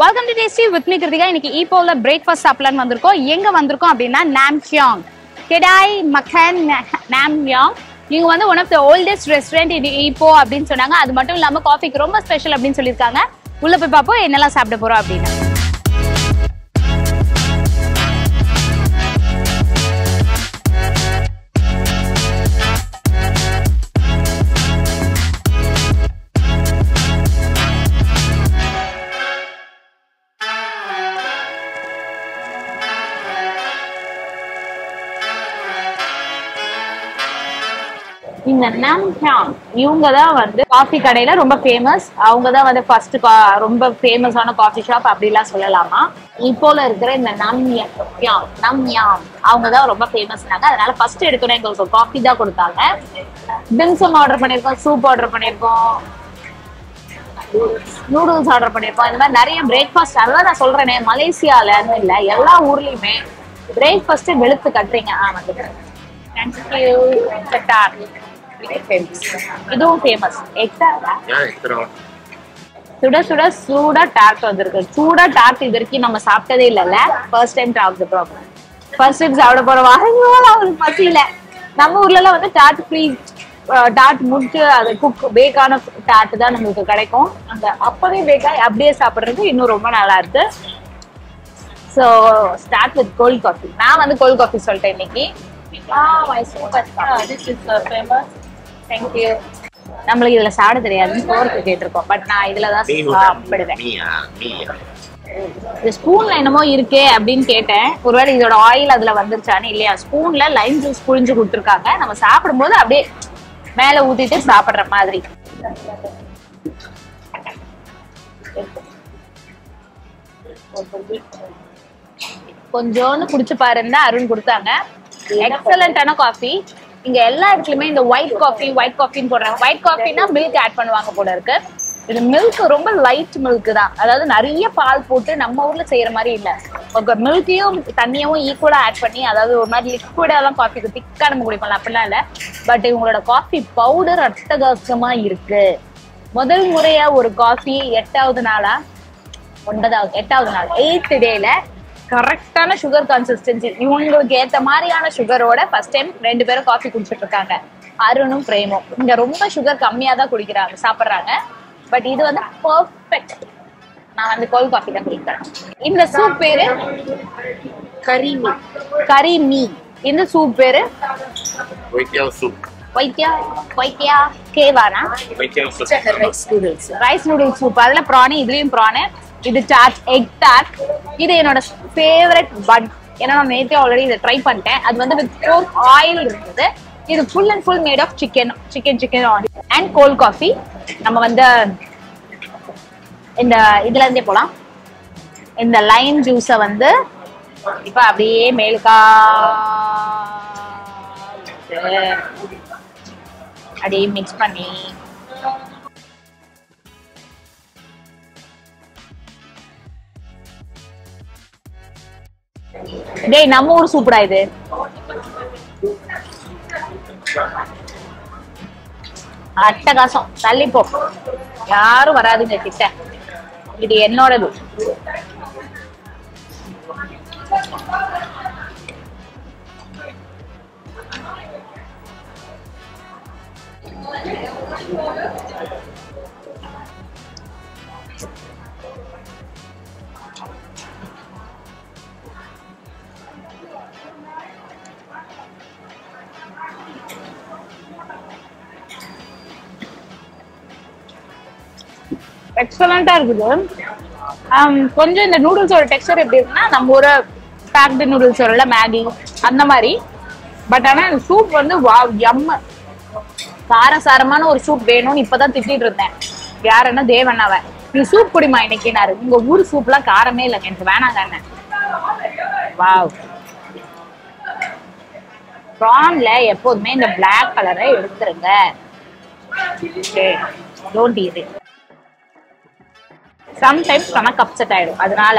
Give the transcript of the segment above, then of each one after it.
Welcome to tasty with me Kiruthika இன்னைக்கு ஈப்போல breakfast சாப்பிடலான்னு வந்திருக்கோம் எங்க வந்திருக்கோம் அப்படின்னா நாம்கியாங் கெடாய் மக்கன் நாம்யாங் இவங்க வந்து one of the oldest restaurant இது ஈப்போ அப்படின்னு சொன்னாங்க அது மட்டும் இல்லாம காஃபிக்கு ரொம்ப ஸ்பெஷல் அப்படின்னு சொல்லியிருக்காங்க உள்ள போய் பார்ப்போம் என்னெல்லாம் சாப்பிட போறோம் அப்படின்னு இந்த நாம்ஹியாங் இவங்க தான் வந்து காஃபி கடையில ரொம்ப ஃபேமஸ் அவங்க தான் வந்து ஃபர்ஸ்ட் ரொம்ப ஃபேமஸான காஃபி ஷாப் அப்படிலாம் சொல்லலாமா இப்போல இருக்கிற இந்த நம்யாங் நம்யாங் அவங்க தான் ரொம்ப ஃபேமஸ்னாங்க அதனால ஃபர்ஸ்ட் எடுத்தோன்னே எங்களுக்கு காஃபி தான் கொடுத்தாங்க டிம்சம் ஆர்டர் பண்ணியிருக்கோம் சூப் ஆர்டர் பண்ணியிருக்கோம் நூடுல்ஸ் ஆர்டர் பண்ணியிருக்கோம் இந்த மாதிரி நிறைய பிரேக்ஃபாஸ்ட் அதான் நான் சொல்றேனே மலேசியாலன்னு இல்லை எல்லா ஊர்லயுமே பிரேக்ஃபாஸ்ட் வெளுத்து கட்டுறீங்க ஆ வந்துட்டேன் தேங்க்யூ இதுவும் ஃபேமஸ் எக்ஸாக்டா ஏன் இத்தனை சுட சுட சூடா டார்ட் வந்திருக்கு சூடா டார்ட் இது வரைக்கும் நம்ம சாப்பிட்டதே இல்லைல்ல first time tart problem first time சாப்பிட போறோம் வாங்க அவங்களுக்கு பசியில நம்ம ஊர்ல எல்லாம் வந்து டார்ட் ஃப்ரீ டார்ட் முடிச்சு அது குக் பேக்கான டார்ட் தான் நம்மளுக்கு கிடைக்கும் அந்த அப்பவே பேக்காய் அப்படியே சாப்பிடுறது இன்னும் ரொம்ப நல்லா இருக்கு so start with cold coffee நான் வந்து கோல்ட் காஃபி சொல்லிட்டேன் இன்னைக்கு this is uh, famous. Thank you நம்மளுக்கு இதுல சாப்பிட தெரியாதுன்னு சோறுக்கு கேட்டிருக்கோம் பட் நான் இதுல தான் மீ சாப்பிடுவேன் மீயா மீயா இந்த ஸ்பூன்ல என்னமோ இருக்கே அப்படின்னு கேட்டேன் ஒருவேளை இதோட ஆயில் அதுல வந்துருச்சான்னு இல்லையா ஸ்பூன்ல லைம் ஜூஸ் புழிஞ்சு கொடுத்துருக்காங்க நம்ம சாப்பிடும்போது அப்படியே மேல ஊத்திட்டு சாப்பிடுற மாதிரி கொஞ்சோன்னு குடிச்சு பாருன்னு தான் அருண் கொடுத்தாங்க எக்ஸலண்டான காஃபி இங்க எல்லா இடத்துலயுமே இந்த ஒயிட் காஃபி ஒயிட் காஃபின்னு போடுறாங்க ஒயிட் காஃபினா மில்க் ஆட் பண்ணுவாங்க போல இருக்கு இது மில்க் ரொம்ப லைட் மில்க் தான் அதாவது நிறைய பால் போட்டு நம்ம ஊர்ல செய்யற மாதிரி இல்ல மில்கையும் தண்ணியும் ஈக்குவலா ஆட் பண்ணி அதாவது ஒரு மாதிரி லிக்விடா தான் காஃபி திக்கா நம்ம குடிப்போம் அப்படிலாம் இல்ல பட் இவங்களோட காஃபி பவுடர் அட்டகாசமா இருக்கு முதல் முறையா ஒரு காஃபி எட்டாவது நாளா ஒன்பதாவது எட்டாவது நாள் எயித் டேல கரெக்டான சுகர் கன்சிஸ்டன்சி இவங்களுக்கு ஏத்த மாதிரியான சுகரோட ஃபர்ஸ்ட் டைம் ரெண்டு பேரும் காஃபி குடிச்சிட்டு இருக்காங்க அருணும் பிரேமும் இங்க ரொம்ப சுகர் கம்மியா தான் குடிக்கிறாங்க சாப்பிடுறாங்க பட் இது வந்து பர்ஃபெக்ட் நான் வந்து கோல்ட் காஃபி தான் குடிக்கிறேன் இந்த சூப் பேரு Curry meat. கரி மீ இந்த சூப் பேரு வைத்தியாவ் சூப் வைத்தியா வைத்தியா கேவானா வைத்தியாவ் soup Check the rice noodles. Rice noodles soup அதுல ப்ரானு இதுலயும் ப்ரானு இது டார்ட் எக் டார்ட் இது என்னோட ஃபேவரட் பன் ஏன்னா நான் நேற்றே ஆல்ரெடி இதை ட்ரை பண்ணிட்டேன் அது வந்து வித் போர்க் ஆயில் இருந்தது இது full and full made of chicken chicken chicken and cold coffee நம்ம வந்து இந்த இதுல இருந்தே போலாம் இந்த லைம் ஜூஸை வந்து இப்ப அப்படியே மேலுக்கா அப்படியே மிக்ஸ் பண்ணி டேய் நம்ம ஊர் சூப்பரா இது அட்டகாசம் தள்ளிப்போ யாரும் வராதுங்க கிட்ட இது என்னோடது எக்ஸலண்டா இருக்குது ஆம், கொஞ்சம் இந்த நூடுல்ஸோட டெக்ஸ்டர் எப்படி இருக்குன்னா நம்ம ஒரு பேக்டு நூடுல்ஸ் வரும்ல மேகி அந்த மாதிரி பட் ஆனா இந்த சூப் வந்து வா எம்ம காரசாரமான ஒரு சூப் வேணும்னு இப்பதான் திட்டிட்டு இருந்தேன் யாருன்னா தேவண்ணாவ நீ சூப் குடிமா இன்னைக்குனாரு உங்க ஊர் சூப்லாம் காரமே இல்லைங்க எனக்கு வேணாங்க அண்ணன் வாவ் ப்ரான்ல எப்போதுமே இந்த பிளாக் கலரை எடுத்துருங்க don't eat it sometimes stomach upset ஆயிடும் அதனால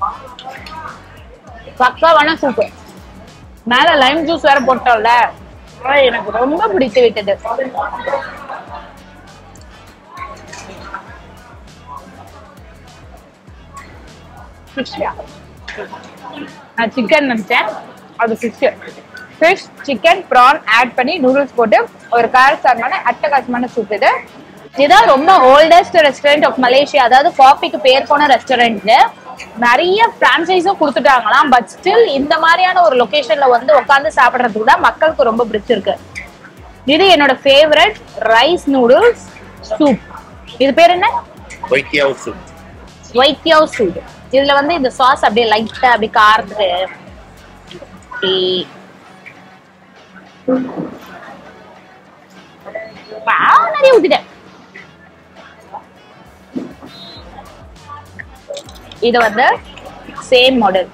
பக்காவான சூப்பு மேல லைம் ஜூஸ் வேற போட்டோம்ல ஆ, எனக்கு ரொம்ப பிடித்து விட்டது ஃபிஷ்ஷா நான் சிக்கன் நினைச்சேன் அது fish fish chicken prawn add பண்ணி நூடுல்ஸ் போட்டு ஒரு காரசாரமான அட்டகாசமான சூப் இது இதுதான் ரொம்ப ஓல்டஸ்ட் ரெஸ்டாரண்ட் ஆஃப் மலேசியா அதாவது காஃபிக்கு பேர் போன ரெஸ்டாரண்ட் நிறைய பிரான்சைஸும் கொடுத்துட்டாங்களாம் பட் ஸ்டில் இந்த மாதிரியான ஒரு லொகேஷன்ல வந்து உட்காந்து சாப்பிடுறதுக்கு தான் மக்களுக்கு ரொம்ப பிடிச்சிருக்கு இது என்னோட ஃபேவரட் ரைஸ் நூடுல்ஸ் சூப் இது பேர் என்ன White Yao soup. White Yao soup இதுல வந்து இந்த சாஸ் அப்படியே லைட்டா அப்படியே காரத்துக்கு அப்படி Wow, நிறைய ஊத்திட்டேன் இது வந்து சேம் மாடல்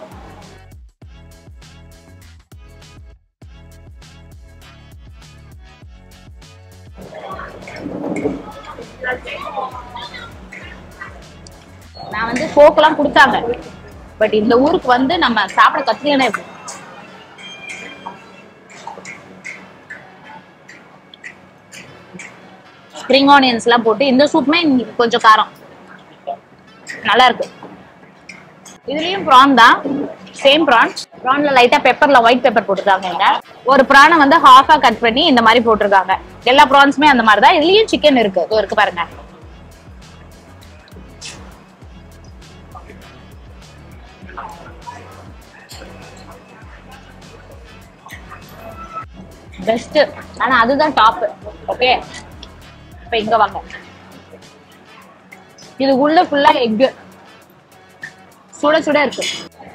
நான் வந்து ஃபோக்கெல்லாம் கொடுத்தாங்க பட் இந்த ஊருக்கு வந்து நம்ம சாப்பிட கத்துக்கணும் எப்படி ஸ்ப்ரிங் ஆனியன்ஸ் எல்லாம் போட்டு இந்த சூப்புமே கொஞ்சம் காரம் நல்லா இருக்கு இதுலயும் ப்ரான் தான் சேம் ப்ரான் ப்ரான்ல லைட்டா பெப்பர்ல ஒயிட் பெப்பர் போட்டிருக்காங்க இங்க ஒரு ப்ரானை வந்து ஹாஃபா கட் பண்ணி இந்த மாதிரி போட்டிருக்காங்க எல்லா ப்ரான்ஸுமே அந்த மாதிரி தான் இதுலயும் சிக்கன் இருக்கு இதோ இருக்கு பாருங்க பெஸ்ட் ஆனா அதுதான் டாப் ஓகே இப்ப இங்க வாங்க இது உள்ள ஃபுல்லா எக் சுட சுட இருக்கு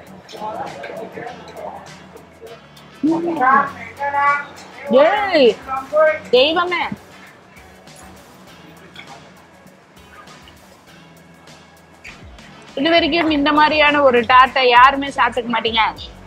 ஏய் தெய்வமே இது வரைக்கும் இந்த மாதிரியான ஒரு டாட்டை யாருமே சாப்பிட்டுக்க மாட்டீங்க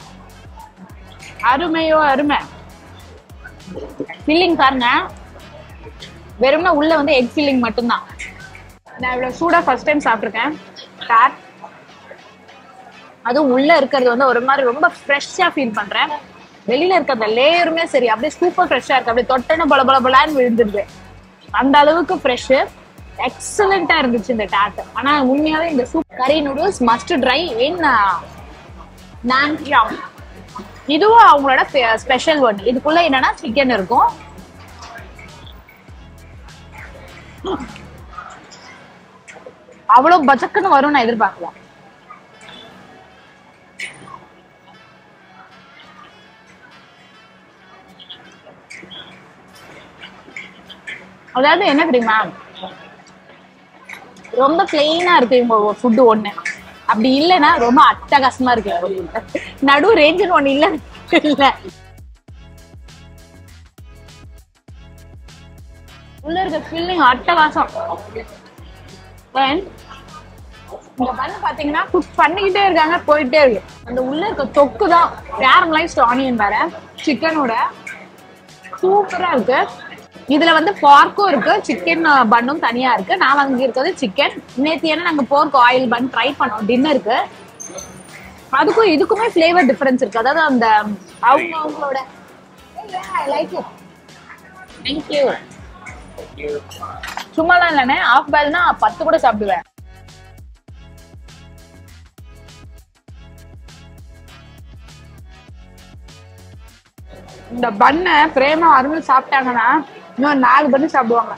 அருமையோ அருமை ஃபில்லிங் பாருங்க வெறும்னா உள்ள வந்து எக் ஃபில்லிங் மட்டும்தான் நான் இவ்வளவு சூடா ஃபர்ஸ்ட் டைம் சாப்பிட்ருக்கேன் டாட் அதுவும் உள்ள இருக்கிறது வந்து ஒரு மாதிரி ரொம்ப ஃப்ரெஷ்ஷா ஃபீல் பண்றேன் வெளியில இருக்க அந்த லேயருமே சரி அப்படியே சூப்பர் ஃப்ரெஷ்ஷா இருக்கு அப்படியே தொட்டன பல பல பலான்னு விழுந்துருது அந்த அளவுக்கு ஃப்ரெஷ் எக்ஸலண்டா இருந்துச்சு இந்த டாட் ஆனா உண்மையாவே இந்த சூப் கறி நூடுல்ஸ் மஸ்ட் ட்ரை இன் நான்கியாம் இதுவும் அவங்களோட ஸ்பெஷல் ஒன் இதுக்குள்ள என்னன்னா சிக்கன் இருக்கும் அவ்வளவு பச்சக்குன்னு வரும் நான் எதிர்பார்க்கல அதாவது என்ன தெரியுமா ரொம்ப பிளெயினா இருக்கு இவங்க ஃபுட்டு ஒண்ணு அப்படி இல்லைன்னா ரொம்ப அட்டகாசமா இருக்கு நடு ரேஞ்சுன்னு ஒண்ணு இல்ல இல்ல உள்ள இருக்க ஃபில்லிங் அட்டகாசம் And இந்த பண்ணு பாத்தீங்கன்னா குக் பண்ணிக்கிட்டே இருக்காங்க போயிட்டே இருக்கு அந்த உள்ள இருக்க தொக்கு தான் கேரமலைஸ்ட் ஆனியன் வேற சிக்கனோட சூப்பரா இருக்கு இதுல வந்து பார்க்கும் இருக்கு சிக்கன் பன்னும் தனியா இருக்கு நான் வாங்கி இருக்கிறது சிக்கன் நேத்து ஏன்னா நாங்க போர்க் ஆயில் பன் ட்ரை பண்ணோம் டின்னருக்கு அதுக்கும் இதுக்குமே ஃபிளேவர் டிஃபரன்ஸ் இருக்கு அதாவது அந்த அவங்க அவங்களோட லைக் தேங்க்யூ சும்மாலாம் இல்லைண்ணே ஆஃப் பாயில்னா பத்து கூட சாப்பிடுவேன் இந்த பண்ணை பிரேமா அருள் சாப்பிட்டாங்கன்னா இன்னும் நாலு பண்ணு சாப்பிடுவாங்க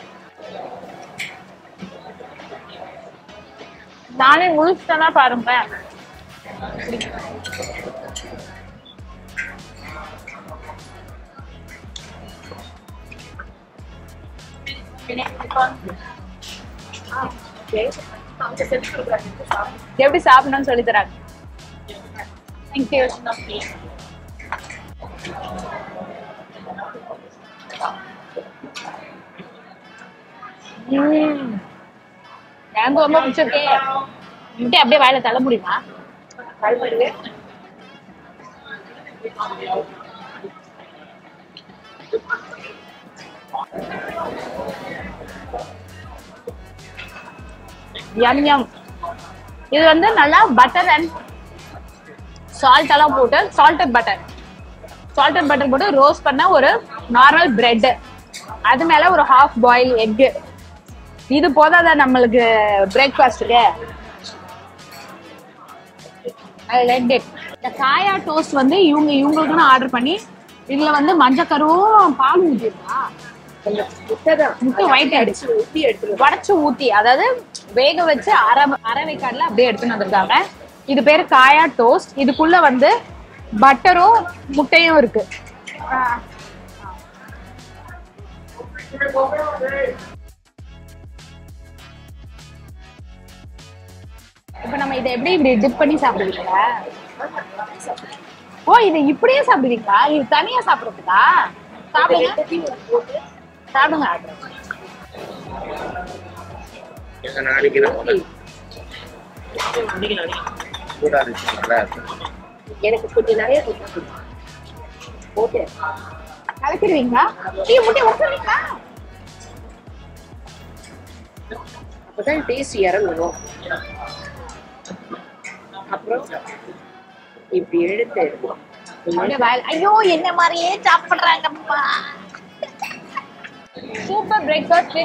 நானே முழுசுட்டேன்னா பாருங்க எப்படி சாப்பிடணும்னு சொல்லி தராங்க தேங்க்யூ ம். எனக்கு ரொம்ப பிடிச்சிருக்கே இப்படி அப்படியே வாயில தள்ள முடியுமா யம் யம் இது வந்து நல்லா பட்டர் அண்ட் சால்ட் எல்லாம் போட்டு சால்டட் பட்டர் சால்டட் பட்டர் போட்டு ரோஸ்ட் பண்ண ஒரு நார்மல் பிரெட் அது மேல ஒரு ஹாஃப் பாயில் எக் இது போதாதா நம்மளுக்கு பிரேக்ஃபாஸ்ட்டுக்கு ஐ லைக் இட் இந்த காயா டோஸ்ட் வந்து இவங்க இவங்களுக்குன்னு ஆர்டர் பண்ணி இதுல வந்து மஞ்சக்கருவும் பால் ஊற்றிருக்கா முட்டை ஒயிட் ஆயிடுச்சு ஊத்தி எடுத்துருவோம் உடச்சு ஊத்தி அதாவது வேக வச்சு அரை அரை வேக்காடுல அப்படியே எடுத்துன்னு வந்திருக்காங்க இது பேரு காயா டோஸ்ட் இதுக்குள்ள வந்து பட்டரும் முட்டையும் இருக்கு ஆஹ். இப்ப நம்ம இதை எப்படி இப்படி டிப் பண்ணி சாப்பிடுவீங்களா ஓ இதை இப்படியே சாப்பிடுவீங்களா இது தனியா சாப்பிடுறதுக்கா சாப்பிடுங்க சாப்பிடுங்க எங்க நாளைக்கு சூடா இருந்துச்சு நல்லா இருக்கு எனக்கு கொஞ்சம் நிறைய கொடுத்து ஓகே கலக்கிடுவீங்களா நீ முட்டை உடச்சுருவீங்களா அப்பதான் டேஸ்ட் இறங்கணும் அப்புறம் இப்படி எடுத்து அப்படியே வாயில- ஐயோ என்ன மாதிரியே சாப்பிடுறாங்கப்பா சூப்பர் பிரேக்ஃபாஸ்ட்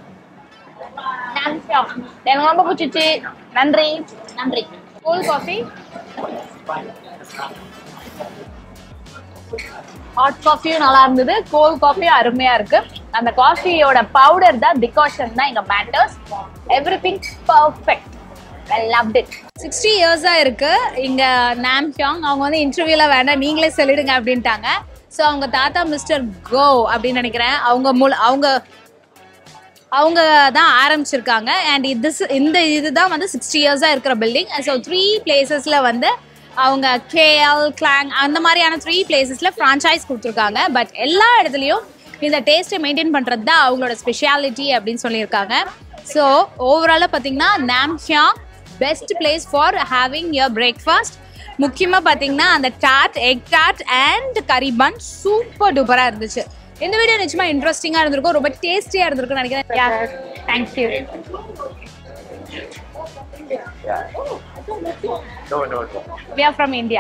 எனக்கு ரொம்ப பிடிச்சிச்சு நன்றி நன்றி கோல்ட் காஃபி ஹாட் காஃபியும் நல்லா இருந்தது கோல்ட் காஃபியும் அருமையா இருக்கு அந்த காஃபியோட பவுடர் தான் டிகாஷன் தான் இங்க matters everything perfect I loved it sixty இயர்ஸாக இருக்கு இங்கே நாம்சியாங் அவங்க வந்து இன்டர்வியூல வேண்டாம் நீங்களே சொல்லிடுங்க அப்படின்ட்டாங்க ஸோ அவங்க தாத்தா மிஸ்டர் கோ அப்படின்னு நினைக்கிறேன் அவங்க மூல அவங்க அவங்க தான் ஆரம்பிச்சிருக்காங்க அண்ட் இது இந்த இதுதான் வந்து சிக்ஸ்டி இயர்ஸாக இருக்கிற பில்டிங் ஸோ த்ரீ பிளேசஸில் வந்து அவங்க கேஎல் கிளாங் அந்த மாதிரியான த்ரீ பிளேசஸில் ஃப்ரான்ச்சைஸ் கொடுத்துருக்காங்க பட் எல்லா இடத்துலையும் இந்த டேஸ்ட்டை மெயின்டைன் பண்ணுறது தான் அவங்களோட ஸ்பெஷாலிட்டி அப்படின்னு சொல்லியிருக்காங்க ஸோ ஓவராலாக பார்த்தீங்கன்னா நாம்சியாங் best place for having your breakfast முக்கியமாக பார்த்தீங்கன்னா அந்த டாட் எக் டாட் அண்ட் கறி பன் சூப்பர் டூப்பராக இருந்துச்சு இந்த வீடியோ நிச்சயமா இன்ட்ரெஸ்டிங்காக இருந்திருக்கும் ரொம்ப டேஸ்டியாக இருந்திருக்கும்னு நினைக்கிறேன் thank you No, no, no. We are from India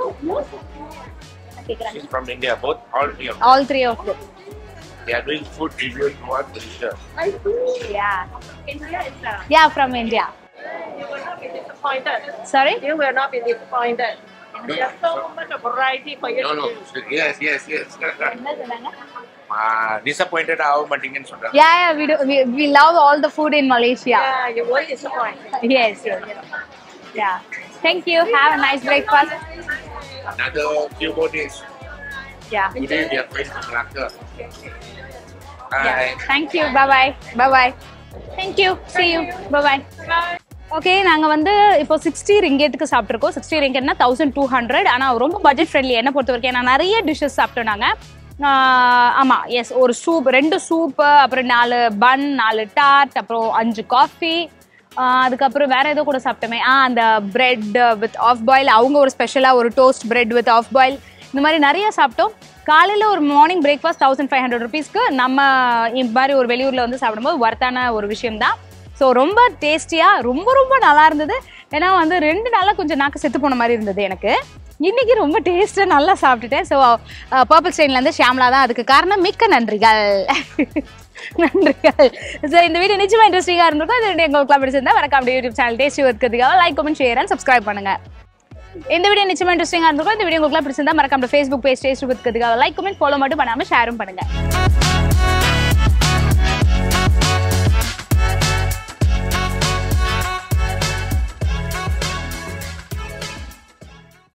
She's from India, both, all three of them. All three of them They are doing food review if you want to research. Yeah. India is uh, Yeah, from India. you will not be disappointed. Sorry? You will not be disappointed. There's so much of variety for you No, to no. choose. Yes, yes, yes. Ah, disappointed ஆக மாட்டீங்கன்னு சொல்றேன் Yeah, yeah, we do. We, we love all the food in Malaysia. Yeah, you won't disappoint. Yes, yes. Yeah. Thank you. Have a nice breakfast. Another few more days. Yeah. Today we are going to Malacca. Yeah. Bye. Thank you. Bye bye. Bye bye. Thank you. See you. Bye bye. Okay நாங்கள் வந்து இப்போ sixty ரிங்கெட்டுக்கு சாப்பிட்ருக்கோம் sixty ரிங்கெட்னா thousand two hundred ஆனால் ரொம்ப budget friendly என்ன பொறுத்த வரைக்கும் ஏன்னா நிறைய டிஷ்ஷஸ் சாப்பிட்டோம் நாங்கள் ஆமாம் எஸ் ஒரு சூப் ரெண்டு சூப்பு அப்புறம் நாலு பன் நாலு டாட் அப்புறம் அஞ்சு காஃபி அதுக்கப்புறம் வேற ஏதோ கூட சாப்பிட்டோமே ஆ அந்த பிரெட் வித் ஆஃப் பாயில் அவங்க ஒரு ஸ்பெஷலாக ஒரு toast bread with half boil இந்த மாதிரி நிறைய சாப்பிட்டோம் காலையில் ஒரு morning breakfast thousand five hundred ருபீஸ்க்கு நம்ம இந்த மாதிரி ஒரு வெளியூரில் வந்து சாப்பிடும்போது ஒர்த்தான ஒரு விஷயம் தான் ஸோ ரொம்ப டேஸ்டியாக ரொம்ப ரொம்ப நல்லா இருந்தது ஏன்னா வந்து ரெண்டு நாளாக கொஞ்சம் நாக்கு செத்து போன மாதிரி இருந்தது எனக்கு இன்னைக்கு ரொம்ப டேஸ்ட்டாக நல்லா சாப்பிட்டுட்டேன் ஸோ பர்பிள் ஸ்டெயின்லேருந்து ஷியாம்லா தான் அதுக்கு காரணம் மிக்க நன்றிகள் நன்றிகள் ஸோ இந்த வீடியோ நிச்சயமாக இன்ட்ரெஸ்டிங்காக இருந்திருக்கும் இது எங்களுக்கு பிடிச்சிருந்தா வரக்காம யூடியூப் சேனல் டேஸ்டி இருக்கிறதுக்காக like comment share and subscribe பண்ணுங்க இந்த வீடியோ நிச்சயமா இன்ட்ரெஸ்டிங்காக இருந்திருக்கும் இந்த வீடியோ உங்களுக்கு பிடிச்சிருந்தா மறக்காம ஃபேஸ்புக் பேஜ் டேஸ்ட் இருக்கிறதுக்காக லைக் கமெண்ட் ஃபாலோ மட்டும் பண்ணாமல் ஷேரும் பண்ணுங்க